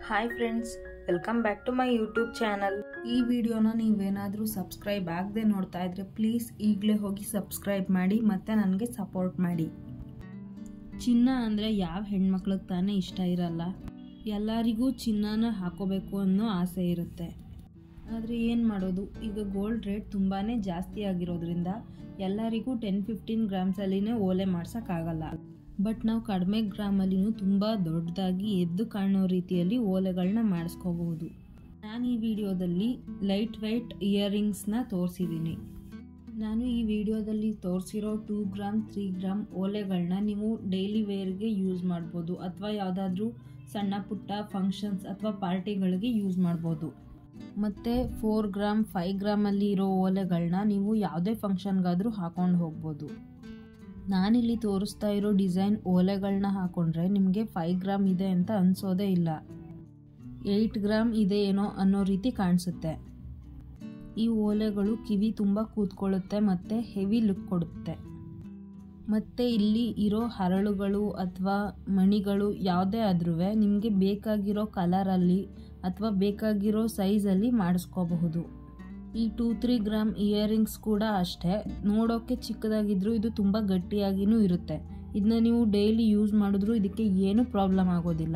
hi friends welcome back to my YouTube channel ಈ ವಿಡಿಯೋನ ನೀವೇನಾದರೂ ಸಬ್ಸ್ಕ್ರೈಬ್ ಆಗದೆ ನೋಡ್ತಾ ಇದ್ರೆ ಪ್ಲೀಸ್ ಈಗಲೇ ಹೋಗಿ ಸಬ್ಸ್ಕ್ರೈಬ್ ಮಾಡಿ ಮತ್ತು ನನಗೆ ಸಪೋರ್ಟ್ ಮಾಡಿ ಚಿನ್ನ ಅಂದರೆ ಯಾವ ಹೆಣ್ಮಕ್ಳಿಗೆ ತಾನೇ ಇಷ್ಟ ಇರಲ್ಲ ಎಲ್ಲರಿಗೂ ಚಿನ್ನನ ಹಾಕೋಬೇಕು ಅನ್ನೋ ಆಸೆ ಇರುತ್ತೆ ಆದರೆ ಏನು ಮಾಡೋದು ಈಗ ಗೋಲ್ಡ್ ರೇಟ್ ತುಂಬಾ ಜಾಸ್ತಿ ಆಗಿರೋದ್ರಿಂದ ಎಲ್ಲರಿಗೂ ಟೆನ್ ಫಿಫ್ಟೀನ್ ಗ್ರಾಮ್ಸಲ್ಲಿನೇ ಓಲೆ ಮಾಡ್ಸೋಕ್ಕಾಗಲ್ಲ ಬಟ್ ನಾವು ಕಡಿಮೆ ಗ್ರಾಮಲ್ಲಿನೂ ತುಂಬ ದೊಡ್ಡದಾಗಿ ಎದ್ದು ಕಾಣೋ ರೀತಿಯಲ್ಲಿ ಓಲೆಗಳನ್ನ ಮಾಡಿಸ್ಕೋಬಹುದು ನಾನು ಈ ವಿಡಿಯೋದಲ್ಲಿ ಲೈಟ್ ವೆಯ್ಟ್ ಇಯರಿಂಗ್ಸ್ನ ತೋರಿಸಿದ್ದೀನಿ ನಾನು ಈ ವಿಡಿಯೋದಲ್ಲಿ ತೋರಿಸಿರೋ ಟೂ ಗ್ರಾಮ್ ತ್ರೀ ಗ್ರಾಮ್ ಓಲೆಗಳನ್ನ ನೀವು ಡೈಲಿ ವೇರ್ಗೆ ಯೂಸ್ ಮಾಡ್ಬೋದು ಅಥವಾ ಯಾವುದಾದ್ರೂ ಸಣ್ಣ ಪುಟ್ಟ ಫಂಕ್ಷನ್ಸ್ ಅಥವಾ ಪಾರ್ಟಿಗಳಿಗೆ ಯೂಸ್ ಮಾಡ್ಬೋದು ಮತ್ತು ಫೋರ್ ಗ್ರಾಮ್ ಫೈವ್ ಗ್ರಾಮಲ್ಲಿ ಇರೋ ಓಲೆಗಳನ್ನ ನೀವು ಯಾವುದೇ ಫಂಕ್ಷನ್ಗಾದರೂ ಹಾಕೊಂಡು ಹೋಗ್ಬೋದು ನಾನಿಲ್ಲಿ ತೋರಿಸ್ತಾ ಇರೋ ಡಿಸೈನ್ ಓಲೆಗಳನ್ನ ಹಾಕೊಂಡ್ರೆ ನಿಮಗೆ ಫೈವ್ ಗ್ರಾಮ್ ಇದೆ ಅಂತ ಅನಿಸೋದೇ ಇಲ್ಲ ಏಯ್ಟ್ ಗ್ರಾಮ್ ಇದೆ ಏನೋ ಅನ್ನೋ ರೀತಿ ಕಾಣಿಸುತ್ತೆ ಈ ಓಲೆಗಳು ಕಿವಿ ತುಂಬ ಕೂತ್ಕೊಳ್ಳುತ್ತೆ ಮತ್ತು ಹೆವಿ ಲುಕ್ ಕೊಡುತ್ತೆ ಮತ್ತು ಇಲ್ಲಿ ಇರೋ ಹರಳುಗಳು ಅಥವಾ ಮಣಿಗಳು ಯಾವುದೇ ಆದ್ರೂ ನಿಮಗೆ ಬೇಕಾಗಿರೋ ಕಲರಲ್ಲಿ ಅಥವಾ ಬೇಕಾಗಿರೋ ಸೈಜಲ್ಲಿ ಮಾಡಿಸ್ಕೋಬಹುದು ಈ ಟೂ ತ್ರೀ ಗ್ರಾಮ್ ಇಯರಿಂಗ್ಸ್ ಕೂಡ ಅಷ್ಟೇ ನೋಡೋಕ್ಕೆ ಚಿಕ್ಕದಾಗಿದ್ರೂ ಇದು ತುಂಬ ಗಟ್ಟಿಯಾಗಿನೂ ಇರುತ್ತೆ ಇದನ್ನ ನೀವು ಡೈಲಿ ಯೂಸ್ ಮಾಡಿದ್ರೂ ಇದಕ್ಕೆ ಏನೂ ಪ್ರಾಬ್ಲಮ್ ಆಗೋದಿಲ್ಲ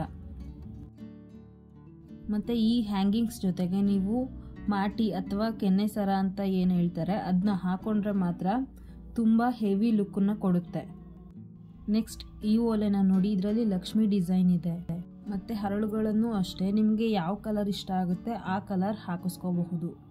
ಮತ್ತು ಈ ಹ್ಯಾಂಗಿಂಗ್ಸ್ ಜೊತೆಗೆ ನೀವು ಮಾಟಿ ಅಥವಾ ಕೆನ್ನೆ ಸರ ಅಂತ ಏನು ಹೇಳ್ತಾರೆ ಅದನ್ನ ಹಾಕೊಂಡ್ರೆ ಮಾತ್ರ ತುಂಬ ಹೆವಿ ಲುಕ್ಕನ್ನು ಕೊಡುತ್ತೆ ನೆಕ್ಸ್ಟ್ ಈ ಓಲೆನ ನೋಡಿ ಇದರಲ್ಲಿ ಲಕ್ಷ್ಮಿ ಡಿಸೈನ್ ಇದೆ ಮತ್ತು ಹರಳುಗಳನ್ನು ಅಷ್ಟೇ ನಿಮಗೆ ಯಾವ ಕಲರ್ ಇಷ್ಟ ಆಗುತ್ತೆ ಆ ಕಲರ್ ಹಾಕಿಸ್ಕೋಬಹುದು